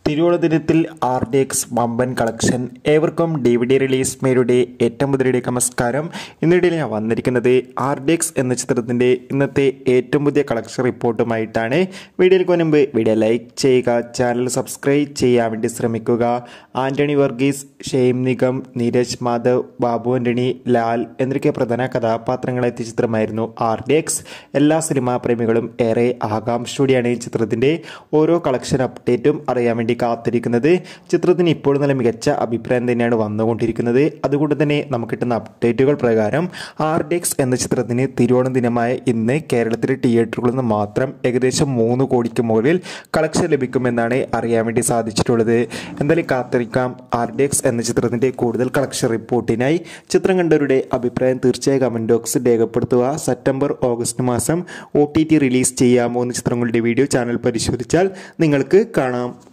തിരുവോണ ദിനത്തിൽ R D X വമ്പൻ കളക്ഷൻ ഏവർക്കും ഡി വി ഡി റിലീസ് മേരുടെ ഏറ്റവും പുതിയ നമസ്കാരം ഇന്നിടയിൽ ഞാൻ വന്നിരിക്കുന്നത് ആർ ഡി എക്സ് എന്ന ചിത്രത്തിൻ്റെ ഇന്നത്തെ ഏറ്റവും പുതിയ കളക്ഷൻ റിപ്പോർട്ടുമായിട്ടാണ് വീഡിയോയ്ക്ക് മുൻപ് വീഡിയോ ലൈക്ക് ചെയ്യുക ചാനൽ സബ്സ്ക്രൈബ് ചെയ്യാൻ വേണ്ടി ശ്രമിക്കുക ആന്റണി വർഗീസ് ഷെയ്ം നിഗം നീരജ് മാധവ് ബാബു ആന്റണി ലാൽ എന്നൊക്കെ പ്രധാന കഥാപാത്രങ്ങളെത്തിയ ചിത്രമായിരുന്നു ആർ ഡി എക്സ് എല്ലാ സിനിമാ പ്രേമികളും ഏറെ ആകാംക്ഷയോടെയാണ് ഈ ചിത്രത്തിൻ്റെ ഓരോ കളക്ഷൻ അപ്ഡേറ്റും അറിയാൻ വേണ്ടി കാത്തിരിക്കുന്നത് ചിത്രത്തിന് ഇപ്പോൾ നല്ല മികച്ച അഭിപ്രായം തന്നെയാണ് വന്നുകൊണ്ടിരിക്കുന്നത് അതുകൊണ്ട് തന്നെ നമുക്ക് കിട്ടുന്ന അപ്ഡേറ്റുകൾ പ്രകാരം ആർ ഡി എക്സ് എന്ന ചിത്രത്തിന് തിരുവോണ ദിനമായ ഇന്ന് കേരളത്തിലെ തിയേറ്ററുകളിൽ നിന്ന് മാത്രം ഏകദേശം മൂന്ന് കോടിക്ക് മുകളിൽ കളക്ഷൻ ലഭിക്കുമെന്നാണ് അറിയാൻ വേണ്ടി സാധിച്ചിട്ടുള്ളത് എന്തായാലും കാത്തിരിക്കാം ആർ ഡി എക്സ് എന്ന ചിത്രത്തിൻ്റെ കൂടുതൽ കളക്ഷൻ റിപ്പോർട്ടിനായി ചിത്രം കണ്ടവരുടെ അഭിപ്രായം തീർച്ചയായും കമൻറ്റ് ബോക്സിൽ രേഖപ്പെടുത്തുക സെപ്റ്റംബർ ഓഗസ്റ്റ് മാസം ഒ ടി ടി റിലീസ് ചെയ്യാമോ എന്ന ചിത്രങ്ങളുടെ വീഡിയോ ചാനൽ പരിശോധിച്ചാൽ നിങ്ങൾക്ക് കാണാം